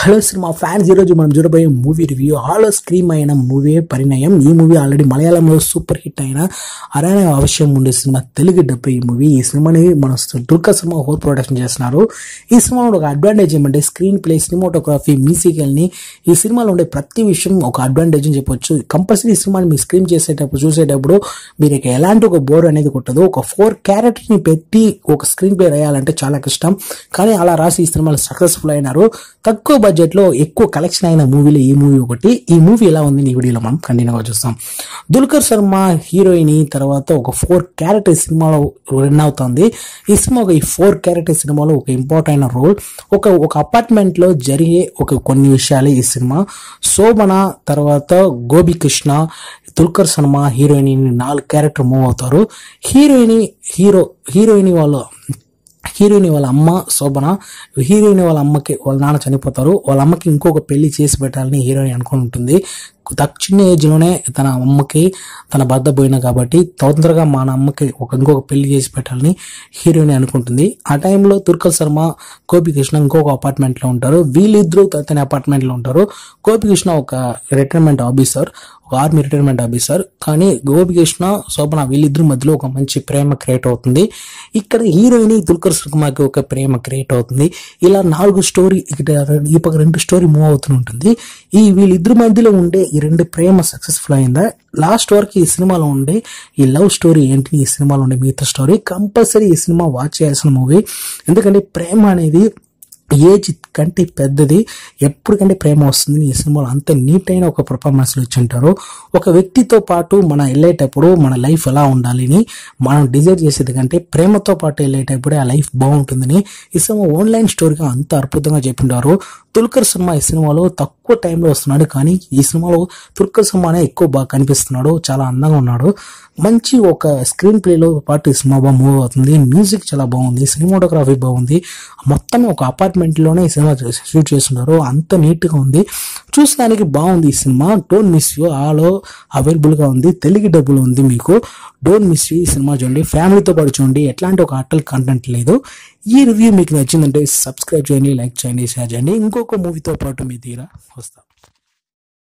hello cinema fans ఈరోజు మనం చూడబోయే మూవీ రివ్యూ హాలో స్క్రీమ్ అయిన మూవీ పరిణయం ఈ మూవీ ఆల్రెడీ మలయాళంలో సూపర్ హిట్ అయిన అరానే అవశ్యం ఉండే సినిమా తెలుగు డబ్బు ఈ మూవీ ఈ సినిమాని మన దుర్గా సినిమా హోల్ ప్రొడక్షన్ చేస్తున్నారు ఈ సినిమాలో ఒక అడ్వాంటేజ్ ఏమంటే స్క్రీన్ ప్లే సినిమాటోగ్రఫీ మ్యూజికల్ని ఈ సినిమాలో ఉండే ప్రతి విషయం ఒక అడ్వాంటేజ్ అని చెప్పొచ్చు కంపల్సరీ ఈ సినిమాని మీరు స్క్రీన్ చేసేటప్పుడు చూసేటప్పుడు మీరు ఇక ఎలాంటి ఒక బోర్ అనేది కొట్టదు ఒక ఫోర్ క్యారెక్టర్ని పెట్టి ఒక స్క్రీన్ ప్లే రాయాలంటే చాలా కష్టం కానీ అలా రాసి ఈ సినిమాలో సక్సెస్ఫుల్ అయినారు తక్కువ బడ్జెట్ లో ఎక్కువ కలెక్షన్ అయిన మూవీలో ఈ మూవీ ఒకటి ఈ మూవీ ఎలా ఉంది ఈ వీడియోలో మనం కంటిన్యూగా చూస్తాం దుల్కర్ శర్మ హీరోయిన్ తర్వాత ఒక ఫోర్ క్యారెక్టర్ సినిమాలో రన్ అవుతుంది ఈ సినిమా ఒక ఈ ఫోర్ క్యారెక్టర్ సినిమాలో ఒక ఇంపార్టెంట్ రోల్ ఒక ఒక అపార్ట్మెంట్ లో జరిగే ఒక కొన్ని విషయాలు ఈ సినిమా శోభన తర్వాత గోపి కృష్ణ దుల్కర్ శర్మ హీరోయిన్ నాలుగు క్యారెక్టర్ మూవ్ అవుతారు హీరోయిన్ హీరో హీరోయిన్ వాళ్ళు హీరోయిన్ వాళ్ళ అమ్మ శోభన హీరోయిన్ వాళ్ళ అమ్మకి వాళ్ళ నాన్న చనిపోతారు వాళ్ళ అమ్మకి ఇంకొక పెళ్లి చేసి పెట్టాలని హీరోయిన్ అనుకుంటుంది తక్ చిన్న ఏజ్లోనే తన అమ్మకి తన భర్త పోయినా కాబట్టి తొందరగా మా అమ్మకి ఒక ఇంకొక పెళ్లి చేసి పెట్టాలని హీరోయిన్ అనుకుంటుంది ఆ టైంలో తుర్కల్ శర్మ గోపికృష్ణ ఇంకొక అపార్ట్మెంట్లో ఉంటారు వీళ్ళిద్దరూ తన అపార్ట్మెంట్లో ఉంటారు గోపికృష్ణ ఒక రిటైర్మెంట్ ఆఫీసర్ ఒక ఆర్మీ రిటైర్మెంట్ ఆఫీసర్ కానీ గోపికృష్ణ శోభన వీళ్ళిద్దరి మధ్యలో ఒక మంచి ప్రేమ క్రియేట్ అవుతుంది ఇక్కడ హీరోయిన్ దుల్కర్ శర్మకి ఒక ప్రేమ క్రియేట్ అవుతుంది ఇలా నాలుగు స్టోరీ ఇక్కడ ఈ పక్క రెండు స్టోరీ మూవ్ అవుతూ ఉంటుంది ఈ వీళ్ళిద్దరి మధ్యలో ఉండే ఈ రెండు ప్రేమ సక్సెస్ఫుల్ అయిందా లాస్ట్ వరకు ఈ సినిమాలో ఉండే ఈ లవ్ స్టోరీ ఏంటి ఈ సినిమాలో ఉండే మిగతా స్టోరీ కంపల్సరీ ఈ సినిమా వాచ్ చేయాల్సిన మూవీ ఎందుకంటే ప్రేమ అనేది ఏజ్ కంటే పెద్దది ఎప్పటికంటే ప్రేమ వస్తుంది ఈ సినిమాలో అంత నీట్ అయిన ఒక పర్ఫార్మెన్స్ ఇచ్చి ఉంటారు ఒక వ్యక్తితో పాటు మనం వెళ్ళేటప్పుడు మన లైఫ్ ఎలా ఉండాలని మనం డిజైర్ చేసేది కంటే ప్రేమతో పాటు వెళ్ళేటప్పుడే ఆ లైఫ్ బాగుంటుందని ఈ సినిమా ఆన్లైన్ స్టోరీగా అంత అద్భుతంగా చెప్పింటారు తుల్కర్ సినిమా ఈ సినిమాలో తక్కువ టైంలో వస్తున్నాడు కానీ ఈ సినిమాలో తుల్కర్ సినిమానే ఎక్కువ బాగా కనిపిస్తున్నాడు చాలా అందంగా ఉన్నాడు మంచి ఒక స్క్రీన్ ప్లేలో పాటు ఈ సినిమా బాగా మూవ్ అవుతుంది మ్యూజిక్ చాలా బాగుంది సినిమాటోగ్రఫీ బాగుంది మొత్తం ఒక అపార్ట్మెంట్ లోనే ఈ సినిమా షూట్ చేస్తున్నారు అంత నీట్ గా ఉంది చూసడానికి బాగుంది ఈ సినిమా don't miss you also available గా ఉంది తెలుగు డబ్బులు ఉంది మీకు డోంట్ మిస్ యూ ఈ సినిమా చూడండి ఫ్యామిలీతో పాటు చూడండి ఎట్లాంటి ఒక అట్టల్ కంటెంట్ లేదు ఈ రివ్యూ మీకు నచ్చిందంటే సబ్స్క్రైబ్ చేయండి లైక్ చేయండి షేర్ చేయండి ఇంకొక మూవీతో పాటు మీ తీరా వస్తా